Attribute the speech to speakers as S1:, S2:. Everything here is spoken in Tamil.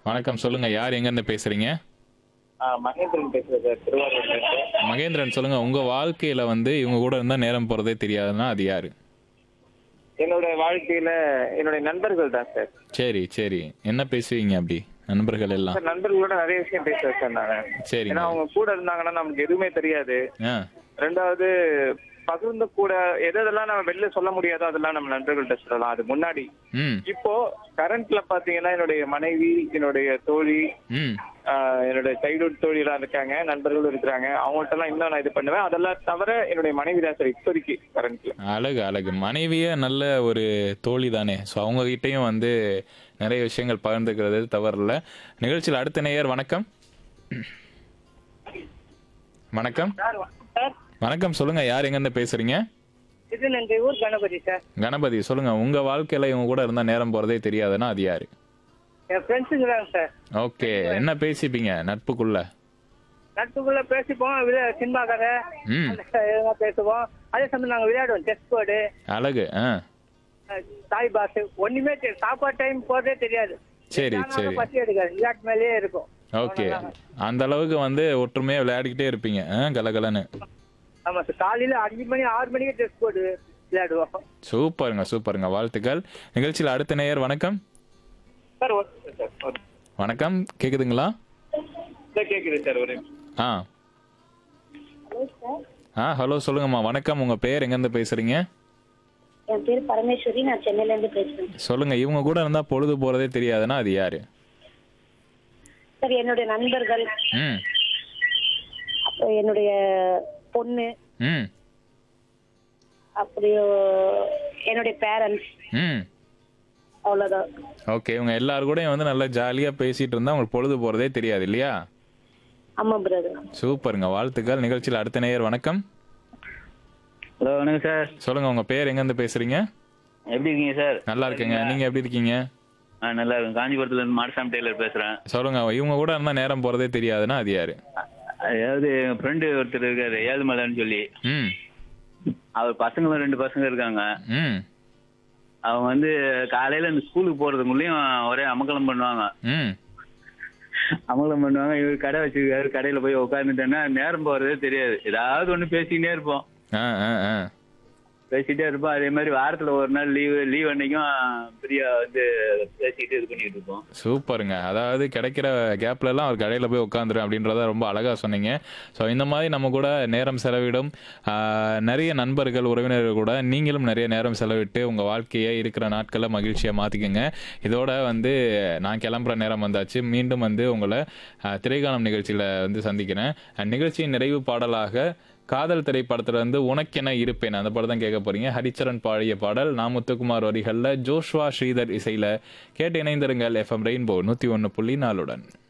S1: வணக்கம் சொல்லுங்க யார் எங்க இருந்து பேசுறீங்க
S2: ஆ, மகேந்திரன் பேசுறேன் சார் திருவாரூர்ல இருந்து
S1: மகேந்திரன் சொல்லுங்க உங்க வாழ்க்கையில வந்து இவங்க கூட இருந்தா நேரம் போறதே தெரியாதுன்னா அது யாரு
S2: என்னோட வாழ்க்கையில என்னுடைய நண்பர்கள் தான் சார்
S1: சரி சரி என்ன பேசுவீங்க அப்படி நண்பர்கள் எல்லாம்
S2: சார் நண்பர்களோட நிறைய விஷயம் பேசுவேன் சார் நான்
S1: சரிங்க
S2: ஏன்னா அவங்க கூட இருந்தாங்கன்னா நமக்கு எதுவுமே தெரியாது
S1: ஆ
S2: ரெண்டாவது பகிர்ந்து கூட எது எதெல்லாம் நம்ம வெளில சொல்ல முடியாதோ அதெல்லாம் நம்ம நண்பர்கள்ட்ட சொல்லலாம் அது முன்னாடி
S1: ம்
S2: இப்போ கரண்ட்ல பாத்தீங்கன்னா என்னுடைய மனைவி என்னுடைய தோழி
S1: ம்
S2: ஆஹ், என்னுடைய சைல்ட்ஹுட் தோழிலாம் இருக்காங்க நண்பர்களும் இருக்கிறாங்க அவங்கள்ட்ட எல்லாம் இன்னும் நான் இது பண்ணுவேன் அதெல்லாம் தவிர என்னுடைய மனைவி தான் சார் இப்போதைக்கு கரண்ட்ல
S1: அழகு அழகு மனைவியே நல்ல ஒரு தோழி தானே ஸோ அவங்க கிட்டயும் வந்து நிறைய விஷயங்கள் பகிர்ந்துக்கிறது தவறில்ல நிகழ்ச்சியில் அடுத்த நேயர் வணக்கம் வணக்கம்
S3: சார் சார்
S1: வணக்கம் சொல்லுங்க யார் எங்க இருந்து பேசுறீங்க
S3: இது நன்றி ஊர் கணபதி சார்
S1: கணபதி சொல்லுங்க உங்க வாழ்க்கையில இவங்க கூட இருந்தா நேரம் போறதே தெரியாதுன்னா அது யாரு
S3: என் ஃப்ரெண்ட்ஸுங்க தான் சார்
S1: ஓகே என்ன பேசிப்பீங்க நட்புக்குள்ள
S3: நட்புக்குள்ள பேசிப்போம் விளையா சினிமா கதை
S1: ம்
S3: அந்த இதெல்லாம் பேசுவோம் அதே சமயம் நாங்கள் விளையாடுவோம் செஸ் போர்டு
S1: அழகு ஆ
S3: தாய் பாஸ் ஒண்ணுமே தெரியாது சாப்பாடு டைம் போறதே தெரியாது
S1: சரி
S3: ஆனாலும்
S1: சரி
S3: பசி எடுக்காது விளையாட்டு மேலேயே இருக்கும்
S1: ஓகே அந்த அளவுக்கு வந்து ஒற்றுமையா விளையாடிக்கிட்டே இருப்பீங்க ஆ, கலகலன்னு
S3: ஆமா சார் காலையில அஞ்சு மணி ஆறு மணிக்கு செஸ் போர்டு விளையாடுவோம்
S1: சூப்பருங்க சூப்பருங்க வாழ்த்துக்கள் நிகழ்ச்சியில் அடுத்த நேயர் வணக்கம்
S2: சார் ஒரு நிமிஷம் சார் ஒரு
S1: வணக்கம் கேக்குதுங்களா
S2: சார் கேக்குது சார் ஒரு நிமிஷம்.
S1: ஆ ஆ ஹலோ சொல்லுங்கம்மா வணக்கம் உங்க பேர் எங்கேருந்து பேசுறீங்க
S4: என் பேர் பரமேஸ்வரி நான் சென்னையில இருந்து பேசுறேன்
S1: சொல்லுங்க இவங்க கூட இருந்தா பொழுது போறதே தெரியாதுன்னா அது யாரு
S4: சார் என்னுடைய நண்பர்கள்
S1: ம்
S4: அப்புறம் என்னுடைய பொண்ணு
S1: ம்
S4: அப்படியோ என்னுடைய பேரண்ட்ஸ்
S1: ம்
S4: அவ்வளவுதான்
S1: ஓகே இவங்க எல்லாரு கூடயும் வந்து நல்லா ஜாலியா பேசிட்டு இருந்தா உங்களுக்கு பொழுது போறதே தெரியாது இல்லையா
S4: ஆமா பிரதர்
S1: சூப்பருங்க வாழ்த்துக்கள் நிகழ்ச்சியில் அடுத்த நேயர் வணக்கம்
S5: ஹலோ வணக்கம் சார்
S1: சொல்லுங்க உங்க பேர் எங்கேருந்து பேசுறீங்க
S5: எப்படி இருக்கீங்க சார்
S1: நல்லா இருக்கேங்க நீங்க எப்படி இருக்கீங்க
S5: ஆ நல்லா இருக்கும் காஞ்சிபுரத்துல இருந்து மாடசாமி டெய்லர் பேசுறேன்
S1: சொல்லுங்க இவங்க கூட இருந்தா நேரம் போறதே தெரியாதுன்னா அது யாரு
S5: அதாவது என் ஃப்ரெண்டு ஒருத்தர் இருக்காரு ஏழுமலைன்னு சொல்லி
S1: ம்
S5: அவர் பசங்களும் ரெண்டு பசங்க இருக்காங்க
S1: ம்
S5: அவங்க வந்து காலையில இந்த ஸ்கூலுக்கு போறதுக்குள்ளேயும் ஒரே அமக்கலம் பண்ணுவாங்க
S1: ம்
S5: அமக்கலம் பண்ணுவாங்க இவர் கடை வச்சிருக்காரு கடையில போய் உட்காந்துட்டேன்னா நேரம் போறதே தெரியாது ஏதாவது ஒண்ணு பேசிக்கிட்டே இருப்போம்
S1: ஆ ஆ ஆ
S5: பேசிட்டே இருப்போம் அதே மாதிரி வாரத்துல ஒரு நாள் லீவு லீவ் அன்னைக்கும் ஃப்ரீயா வந்து பேசிக்கிட்டு இது பண்ணிட்டு இருப்போம்
S1: சூப்பருங்க அதாவது கிடைக்கிற கேப்ல எல்லாம் அவர் கடையில் போய் உட்காந்துரும் அப்படின்றத ரொம்ப அழகா சொன்னீங்க ஸோ இந்த மாதிரி நம்ம கூட நேரம் செலவிடும் ஆஹ், நிறைய நண்பர்கள் உறவினர்கள் கூட நீங்களும் நிறைய நேரம் செலவிட்டு உங்க வாழ்க்கையை இருக்கிற நாட்களை மகிழ்ச்சியா மாத்திக்கோங்க இதோட வந்து நான் கிளம்புற நேரம் வந்தாச்சு மீண்டும் வந்து உங்களை ஆஹ், திரைக்காலம் நிகழ்ச்சியில வந்து சந்திக்கிறேன் அஹ், நிகழ்ச்சியின் நிறைவு பாடலாக காதல் திரைப்படத்துல இருந்து உனக்கென இருப்பேன் அந்த படம் தான் கேட்க போறீங்க ஹரிச்சரன் பாடிய பாடல் நான் முத்துக்குமார் வரிகள்ல ஜோஷ்வா ஸ்ரீதர் இசையில கேட்டு இணைந்திருங்கள் எஃப்எம் ரெயின்போ நூத்தி ஒன்னு புள்ளி நாலுடன்